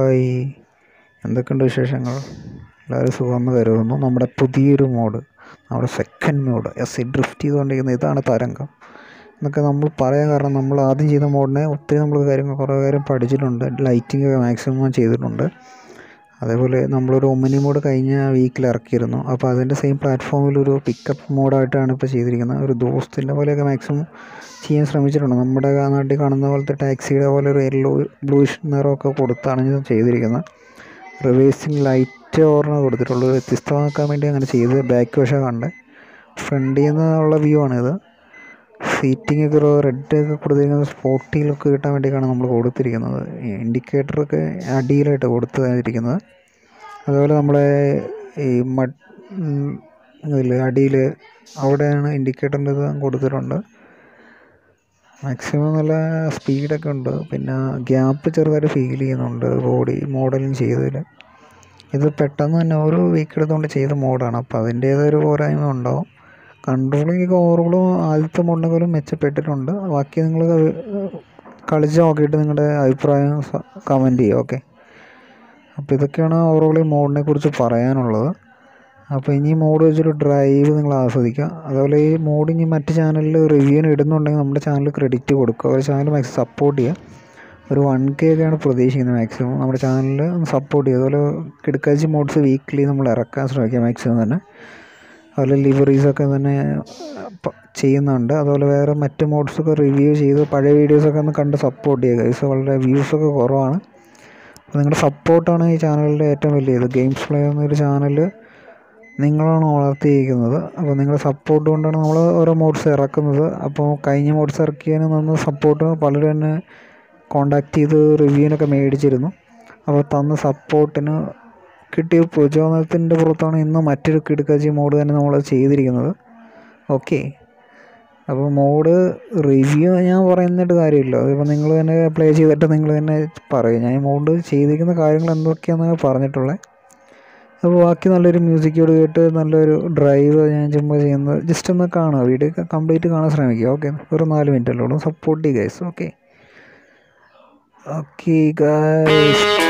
hi എന്തൊക്കെയുണ്ട് വിശേഷങ്ങൾ എല്ലാവരും സുഖമെന്ന് കരുതുന്നു നമ്മുടെ പുതിയൊരു മോഡ് നമ്മുടെ സെക്കൻഡ് മോഡ് എസ് ഡ്രിഫ്റ്റ് ചെയ്തുകൊണ്ടിരിക്കുന്ന ഇതാണ് തരംഗം എന്നൊക്കെ നമ്മൾ പറയാൻ കാരണം നമ്മൾ ആദ്യം ചെയ്ത മോഡിനെ ഒത്തിരി നമ്മൾ കാര്യങ്ങൾ കുറേ കാര്യം പഠിച്ചിട്ടുണ്ട് ലൈറ്റിംഗ് ഒക്കെ മാക്സിമം ചെയ്തിട്ടുണ്ട് അതേപോലെ നമ്മളൊരു ഒമിനി മോഡ് കഴിഞ്ഞ വീക്കിൽ ഇറക്കിയിരുന്നു അപ്പോൾ അതിൻ്റെ സെയിം പ്ലാറ്റ്ഫോമിൽ ഒരു പിക്കപ്പ് മോഡായിട്ടാണ് ഇപ്പോൾ ചെയ്തിരിക്കുന്നത് ഒരു ദോസ്തിൻ്റെ പോലെയൊക്കെ മാക്സിമം ചെയ്യാൻ ശ്രമിച്ചിട്ടുണ്ട് നമ്മുടെ നാട്ടിൽ കാണുന്ന പോലത്തെ ടാക്സിയുടെ പോലെ ഒരു യെല്ലോ ബ്ലൂയിഷ് നിറമൊക്കെ കൊടുത്താണ് ഇത് ചെയ്തിരിക്കുന്നത് റിവേഴ്സിങ് ലൈറ്റ് ഓർമ്മ കൊടുത്തിട്ടുള്ളത് വ്യത്യസ്തമാക്കാൻ വേണ്ടി അങ്ങനെ ചെയ്ത് ബാക്ക് വശം കണ്ട് ഫ്രണ്ടിൽ നിന്നുള്ള വ്യൂ ആണിത് സീറ്റിംഗ് ഒക്കെ ഒരു റെഡ് ഒക്കെ കൊടുത്തിരിക്കുന്നത് സ്പോട്ടി ലുക്ക് കിട്ടാൻ വേണ്ടിയിട്ടാണ് നമ്മൾ കൊടുത്തിരിക്കുന്നത് ഇൻഡിക്കേറ്ററൊക്കെ അടിയിലായിട്ട് കൊടുത്തിരിക്കുന്നത് അതുപോലെ നമ്മളെ ഈ മഡ് ഇതിൽ അടിയിൽ അവിടെയാണ് ഇൻഡിക്കേറ്ററിൻ്റെ ഇത് കൊടുത്തിട്ടുണ്ട് മാക്സിമം നല്ല സ്പീഡൊക്കെ ഉണ്ട് പിന്നെ ഗ്യാപ്പ് ചെറുതായിട്ട് ഫീൽ ചെയ്യുന്നുണ്ട് ബോഡി മോഡലിങ് ചെയ്തതിൽ ഇത് പെട്ടെന്ന് തന്നെ ഒരു വീക്ക് എടുത്തുകൊണ്ട് ചെയ്ത മോഡാണ് അപ്പോൾ അതിൻ്റേതൊരു പോരായ്മ ഉണ്ടാവും കൺട്രോളിങ് ഒക്കെ ഓവറോളും ആദ്യത്തെ മോഡിനെക്കാളും മെച്ചപ്പെട്ടിട്ടുണ്ട് ബാക്കി നിങ്ങൾ കളിച്ച് നോക്കിയിട്ട് നിങ്ങളുടെ അഭിപ്രായം കമൻറ്റ് ചെയ്യുക ഓക്കെ അപ്പോൾ ഇതൊക്കെയാണ് ഓവറോൾ ഈ മോഡിനെ കുറിച്ച് പറയാനുള്ളത് അപ്പോൾ ഇനി മോഡ് വെച്ചൊരു ഡ്രൈവ് നിങ്ങൾ ആസ്വദിക്കുക അതുപോലെ ഈ മോഡ് ഇനി മറ്റ് ചാനലിൽ റിവ്യൂവിന് ഇടുന്നുണ്ടെങ്കിൽ നമ്മുടെ ചാനൽ ക്രെഡിറ്റ് കൊടുക്കുക ഒരു ചാനൽ മാക്സിമം സപ്പോർട്ട് ചെയ്യുക ഒരു വൺ കെ ഒക്കെയാണ് പ്രതീക്ഷിക്കുന്നത് മാക്സിമം നമ്മുടെ ചാനലിൽ ഒന്ന് സപ്പോർട്ട് ചെയ്യുക അതുപോലെ കിടക്കാച്ചി മോഡ്സ് വീക്ക്ലി നമ്മൾ ഇറക്കാൻ ശ്രമിക്കുക മാക്സിമം തന്നെ അതുപോലെ ലിവറീസൊക്കെ തന്നെ ചെയ്യുന്നുണ്ട് അതുപോലെ വേറെ മറ്റ് മോഡ്സൊക്കെ റിവ്യൂ ചെയ്ത് പഴയ വീഡിയോസൊക്കെ ഒന്ന് കണ്ട് സപ്പോർട്ട് ചെയ്യുക ഗൈസ് വളരെ വ്യൂസൊക്കെ കുറവാണ് അപ്പോൾ നിങ്ങളുടെ സപ്പോർട്ടാണ് ഈ ചാനലിൻ്റെ ഏറ്റവും വലിയ ഇത് ഗെയിംസ് പ്ലേ എന്നൊരു ചാനൽ നിങ്ങളാണ് വളർത്തിയിരിക്കുന്നത് അപ്പോൾ നിങ്ങളുടെ സപ്പോർട്ട് കൊണ്ടാണ് നമ്മൾ ഓരോ മോഡ്സ് ഇറക്കുന്നത് അപ്പോൾ കഴിഞ്ഞ മോഡ്സ് ഇറക്കിയതിന് തന്ന സപ്പോർട്ട് പലരും എന്നെ കോണ്ടാക്ട് ചെയ്ത് റിവ്യൂവിനൊക്കെ മേടിച്ചിരുന്നു അപ്പോൾ തന്ന സപ്പോർട്ടിന് കിട്ടിയ പ്രചോദനത്തിൻ്റെ പുറത്താണ് ഇന്ന് മറ്റൊരു കിടുക്കാച്ചി മോഡ് തന്നെ നമ്മൾ ചെയ്തിരിക്കുന്നത് ഓക്കെ അപ്പോൾ മോഡ് റിവ്യൂ ഞാൻ പറയുന്നിട്ട് കാര്യമില്ല അതിപ്പോൾ നിങ്ങൾ തന്നെ പ്ലേ ചെയ്തിട്ട് നിങ്ങൾ തന്നെ പറയും ഞാൻ ഈ മോഡ് ചെയ്തിരിക്കുന്ന കാര്യങ്ങൾ എന്തൊക്കെയാണെന്ന് പറഞ്ഞിട്ടുള്ളത് അപ്പോൾ ബാക്കി നല്ലൊരു മ്യൂസിക്കോട് കേട്ട് നല്ലൊരു ഡ്രൈവ് ഞാൻ ചുമ്മാ ചെയ്യുന്നത് ജസ്റ്റ് ഒന്ന് കാണുക വീഡിയോ കംപ്ലീറ്റ് കാണാൻ ശ്രമിക്കുക ഓക്കെ ഒരു നാല് മിനിറ്റ് അല്ലേ ഉള്ളൂ സപ്പോർട്ട് ചെയ്യുക ഗൈസ് ഓക്കെ ഓക്കെ ഗൈസ്